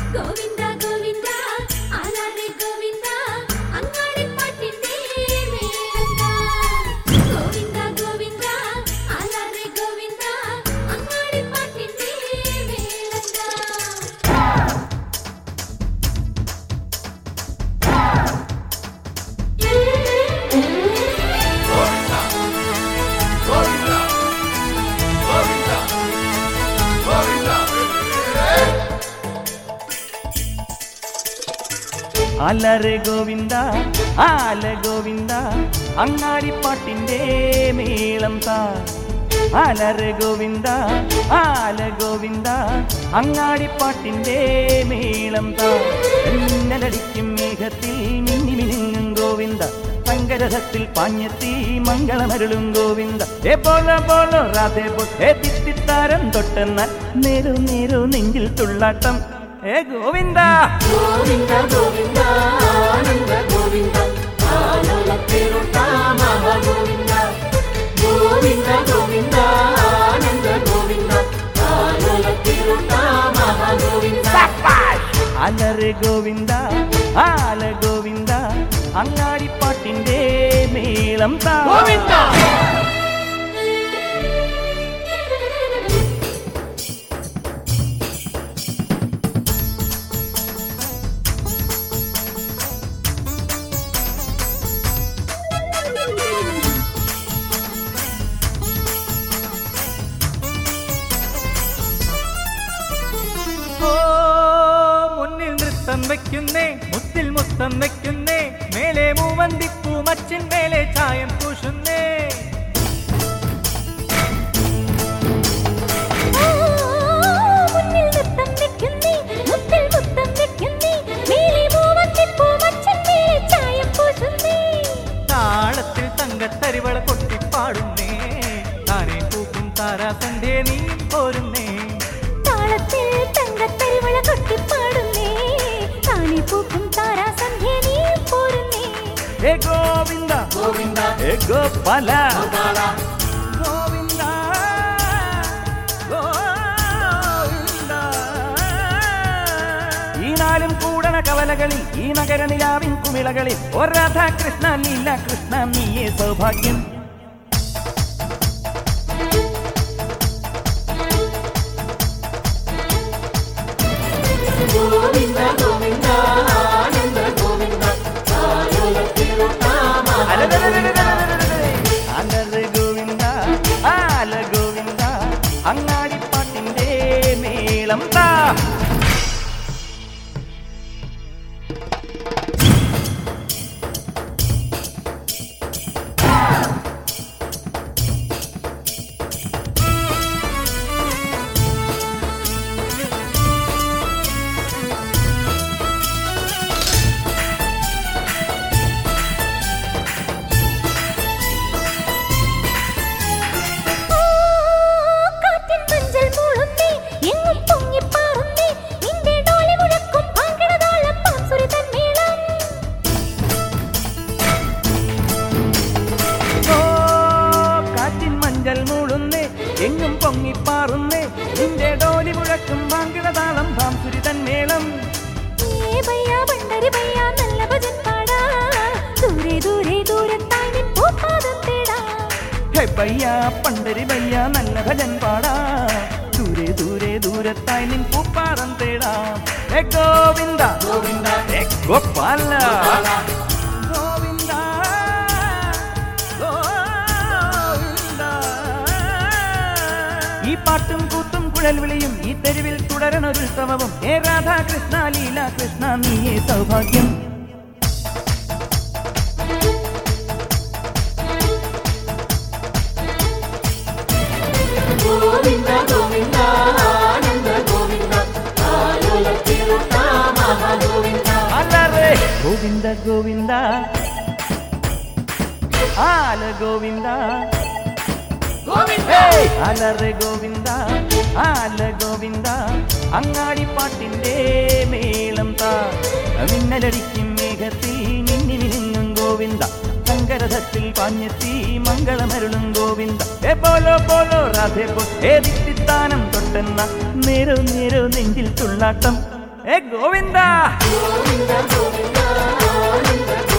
ഗോവിന്ദ ഗോവിന്ദ ആലാറെ ഗോവിന്ദ അങ്ങാടിപ്പാട്ടിന്റെ മേളങ്ക ഗോവിന്ദ ഗോവിന്ദ ആലാറെ ഗോവിന്ദ അങ്ങാടിപ്പാട്ടിന്റെ മേളങ്ക അലറെ ഗോവിന്ദ ആല ഗോവിന്ദ അങ്ങാടിപ്പാട്ടിന്റെ മേളം താ അലറെ ഗോവിന്ദ ആല ഗോവിന്ദ അങ്ങാടിപ്പാട്ടിന്റെ മേളം താ മിന്നലടിക്കും മേഘത്തിൽ മിന്നി മിനുങ്ങും ഗോവിന്ദ സങ്കരഥത്തിൽ പാഞ്ഞെത്തി മംഗളമരുളും ഗോവിന്ദ ഏ പോല പോലോ രാധേ പോ ഏ തിത്തിത്താരം തൊട്ടെന്നാൽ നേരു നേരു നെഞ്ചിൽ തുള്ളാട്ടം ഏ ഗോവിന്ദ ഗോവിന്ദ ഗോവിന്ദ ആനന്ദ ഗോവിന്ദ ആലോല പേരുട്ട മഹാഗോവിന്ദ ഗോവിന്ദ ഗോവിന്ദ ആനന്ദ ഗോവിന്ദ ആലോല പേരുട്ട മഹാഗോവിന്ദ അലറ് ഗോവിന്ദ ആല ഗോവിന്ദ അങ്ങാടിപ്പാട്ടിന്റെ മേളം താ ഗോവിന്ദ ഓ മുന്നിൽ നൃത്തം വെക്കുന്നേ മുത്തിൽ മുത്തം വെക്കുന്നേ മേലെ മൂവന്തിപ്പൂ മച്ചിൻ മേലെ ചായം പൂശുന്നേ മുന്നിൽ നൃത്തം വെക്കുന്നേ മുത്തിൽ മുത്തം വെക്കുന്നേ മേലെ മൂവത്തിപ്പൂ മച്ചൻ മേലെ ചായം പൂശുന്നേ താളത്തിൽ തങ്കത്തരിവള കൊട്ടിപ്പാടുന്നേ താനെ പൂക്കും താരാസന്ധേ നീ പോരുന്നേ താളത്തിൽ തങ്കത്തരിവള കൊട്ടിപ്പാടുന്നേ താനെ പൂക്കും താരാസന്ധ്യ നീ പോരുന്നേ ഹേ ഗോവിന്ദ ഗോവിന്ദ ഹേ ഗോപാല ഗോപാല ഗോവിന്ദ ഗോവിന്ദ ഈ നാലും കൂടണ കവലകളിൽ ഈ നഗര നിലാവിൻ കുമിളകളിൽ ഓ രാധാകൃഷ്ണ ലീല കൃഷ്ണ നീയേ സൗഭാഗ്യം ഗോവിന്ദ ഗോവിന്ദ ആനന്ദ ഗോവിന്ദ ആലോല പേരുട്ട അലറ് ഗോവിന്ദ ആല ഗോവിന്ദ അങ്ങാടിപ്പാട്ടിന്റെ മേളം താ കാറ്റിൻ മഞ്ചൽ മൂളുന്നേ എങ്ങും പൊങ്ങിപ്പാറുന്നേ നിന്റെ ഡോലി മുഴക്കും പാങ്കണതാളം പാൻസുരി തന്മേളം ഓ കാറ്റിൻ മഞ്ചൽ മൂളുന്നേ എങ്ങും പൊങ്ങിപ്പാറുന്നേ നിന്റെ ഡോലി മുഴക്കും വാങ്കിടതാളം ഭാംസുരി തന്മേളം ഏ ഭയ്യ പണ്ടരി ഭയ്യ നല്ല ഭജൻ പാടാ ദൂരെ ദൂരെ ദൂരത്തായി നിൻ പൂപ്പാദം തേടാ ഹേ ബയ്യ പണ്ടരി ബയ്യ നല്ല ഭജൻ പാടാ ദൂരെ ദൂരെ ദൂരത്തായി നിൻ പൂപ്പാറം തേടാം ഹേ ഗോവിന്ദ ഗോവിന്ദ ഹേ ഗോപാല ഗോപാല ഗോവിന്ദ ഗോവിന്ദ ഈ പാട്ടും കൂത്തും കുഴൽ വിളിയും ഈ തെരുവിൽ തുടരണൊരുത്സവവും ഏ രാധാകൃഷ്ണ ലീല കൃഷ്ണ നീയേ സൗഭാഗ്യം ഗോവിന്ദ ഗോവിന്ദ ആനന്ദ ഗോവിന്ദ ആലോല പേരുട്ട മഹാഗോവിന്ദ അല്ലറേ ഗോവിന്ദ ഗോവിന്ദ ആല ഗോവിന്ദ ഗോവിന്ദ ഹേയ്! അലറെ ഗോവിന്ദ ആല ഗോവിന്ദ അങ്ങാടിപ്പാട്ടിന്റെ മേളം താ മിന്നലടിക്കും മേഘത്തിൽ മിന്നി മിനുങ്ങും ഗോവിന്ദ ശങ്കരഥത്തിൽ പാഞ്ഞെത്തി മംഗളമരുളും ഗോവിന്ദ ഏ പോലോ പോലോ രാധേ പോ ഏ ദിത്തിത്താനം തൊട്ടെന്ന നേരോ നേരോ നെഞ്ചിൽ തുള്ളാട്ടം ഏ ഗോവിന്ദ ഗോവിന്ദ ഗോവിന്ദ ആനന്ദ